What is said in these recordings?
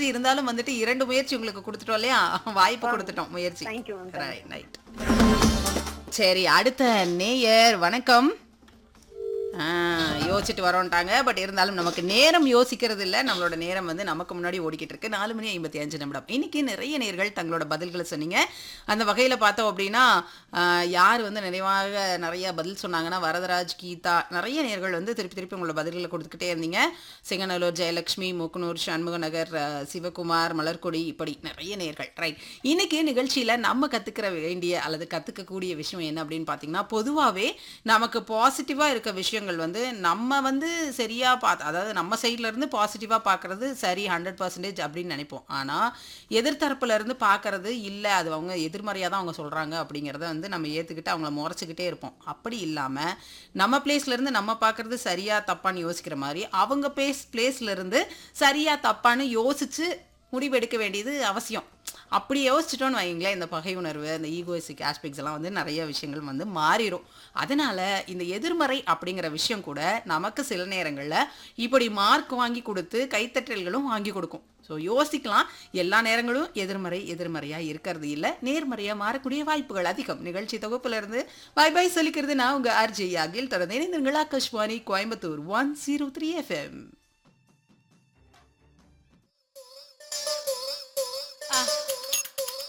முயற்சி இருந்தாலும் வந்துட்டு இரண்டு முயற்சி உங்களுக்கு கொடுத்துட்டோம் இல்லையா வாய்ப்பு கொடுத்துட்டோம் முயற்சி தேங்க்யூ மேம் ரைட் ரைட் சரி அடுத்த நேயர் வணக்கம் ஆ, யோசிச்சுட்டு வரோன்ட்டாங்க பட் இருந்தாலும் நமக்கு நேரம் யோசிக்கிறது இல்லை நம்மளோட நேரம் வந்து நமக்கு முன்னாடி ஓடிக்கிட்டு இருக்கு நாலு மணி ஐம்பத்தி அஞ்சு நிமிடம் இன்னைக்கு நிறைய நேர்கள் தங்களோட பதில்களை சொன்னீங்க அந்த வகையில் பார்த்தோம் அப்படின்னா ஆ, யார் வந்து நிறைவாக நிறைய பதில் சொன்னாங்கன்னா வரதராஜ் கீதா நிறைய நேர்கள் வந்து திருப்பி திருப்பி உங்களோட பதில்களை கொடுத்துக்கிட்டே இருந்தீங்க சிங்கநல்லூர் ஜெயலட்சுமி முக்குனூர் சண்முகநகர் ஆ, சிவகுமார் மலர்கொடி இப்படி நிறைய நேர்கள் ரைட் இன்னைக்கு நிகழ்ச்சியில் நம்ம கற்றுக்கிற வேண்டிய அல்லது கற்றுக்கக்கூடிய விஷயம் என்ன அப்படின்னு பார்த்தீங்கன்னா பொதுவாகவே நமக்கு பாசிட்டிவாக இருக்க விஷயங்கள் வந்து நம்ம வந்து சரியாக பார்த்து அதாவது நம்ம சைட்ல இருந்து பாசிட்டிவாக பார்க்கறது சரி ஹண்ட்ரட் பர்சன்டேஜ் அப்படின்னு நினைப்போம் ஆனால் எதிர்த்தரப்புல இருந்து பார்க்கறது இல்லை அது அவங்க எதிர்மறையாக தான் அவங்க சொல்கிறாங்க அப்படிங்கிறத வந்து நம்ம ஏற்றுக்கிட்டு அவங்கள முறைச்சிக்கிட்டே இருப்போம் அப்படி இல்லாமல் நம்ம பிளேஸ்ல இருந்து நம்ம பார்க்கறது சரியா தப்பான்னு யோசிக்கிற மாதிரி அவங்க பிளேஸ் பிளேஸ்ல இருந்து சரியா தப்பான்னு யோசிச்சு முடிவெடுக்க வேண்டியது அவசியம் அப்படி யோசிச்சிட்டோன்னு வைங்களேன் இந்த பகை உணர்வு இந்த ஈகோயிஸ்டிக் ஆஸ்பெக்ட்ஸ் எல்லாம் வந்து நிறைய விஷயங்கள் வந்து மாறிடும் அதனால இந்த எதிர்மறை அப்படிங்கிற விஷயம் கூட நமக்கு சில நேரங்களில் இப்படி மார்க் வாங்கி கொடுத்து கைத்தட்டல்களும் வாங்கி கொடுக்கும் ஸோ யோசிக்கலாம் எல்லா நேரங்களும் எதிர்மறை எதிர்மறையாக இருக்கிறது இல்லை நேர்மறையாக மாறக்கூடிய வாய்ப்புகள் அதிகம் நிகழ்ச்சி தொகுப்புல இருந்து பாய் பாய் சொல்லிக்கிறது நான் உங்கள் ஆர்ஜே அகில் தொடர்ந்து இணைந்திருங்கள் Akashvani Coimbatore one zero three FM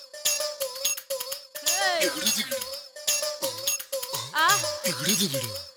எகுடுதுகிடு எகுடுதுகிடு